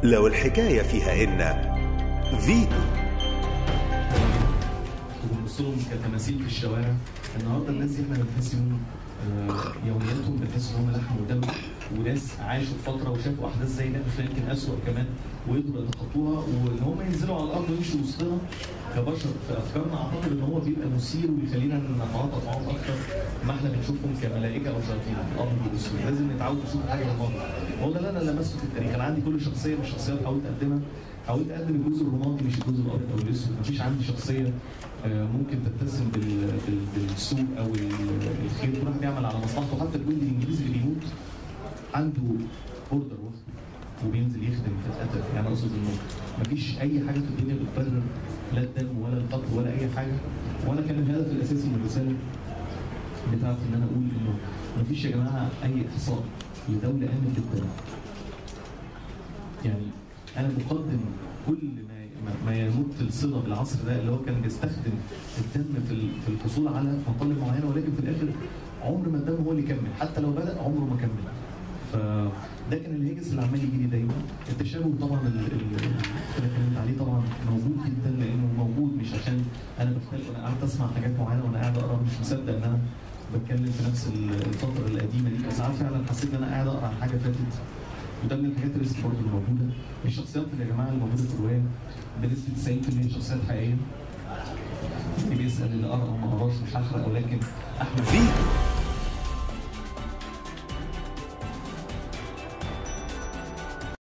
لو الحكاية فيها إن فيتو وبنبص لهم كتماثيل في الشوارع النهارده الناس دي احنا بنحس انهم آه، يومياتهم بنحس ان هم لحم ودم وناس عاشوا فتره وشافوا احداث زي ده مش يمكن اسوء كمان وقدروا يتخطوها وان هم ينزلوا على الارض ويمشوا وسطنا كبشر في افكارنا اعتقد ان هو بيبقى مثير ويخلينا نتعاطف معاهم اكتر ما احنا بنشوفهم كملائكه او شياطين الامر والاسود لازم نتعود نشوف حاجه رمادي هو ده اللي انا لمسته في التاريخ انا عندي كل شخصيه من الشخصيات حاولت اقدمها حاولت اقدم الجزء الرمادي مش الجزء الابيض او الاسود مفيش عندي شخصيه آه، ممكن تتسم بال- بال- بالسوء او ال- الخير كل واحد بيعمل على مصلحته حتى الجندي الانجليزي اللي بيموت عنده اوردر وبينزل يخدم في القتل يعني اقصد انه مفيش اي حاجه في الدنيا بتبرر لا الدم ولا القتل ولا اي حاجه وانا كان الهدف الاساسي من الرساله بتاعتي ان انا اقول انه مفيش يا جماعه اي احصاء لدوله قامت بالدم يعني انا مقدم كل ما ما- ما يمت الصله بالعصر ده اللي هو كان بيستخدم الدم في ال- في الحصول على مطالب معينه ولكن في الاخر عمر ما الدم هو اللي كمل حتى لو بدا عمره ما كمل فده كان الهيجس اللي عمال يجي لي دايما التشابه طبعا ال- ال- اللي انا اتكلمت عليه طبعا موجود جدا لانه موجود مش عشان انا بختلف انا قعدت اسمع حاجات معينه وانا قاعد اقرا مش مصدق ان انا بتكلم في نفس ال- الفتره القديمه دي ساعات فعلا حسيت ان انا قاعد اقرا عن حاجه فاتت وده من الحاجات اللي لسه برضه موجوده الشخصيات اللي يا جماعه اللي موجوده في الروايه بنسبه 90% شخصيات حقيقيه اللي بيسال اللي قرا او ما قراش مش هحرق ولكن احمد فيتو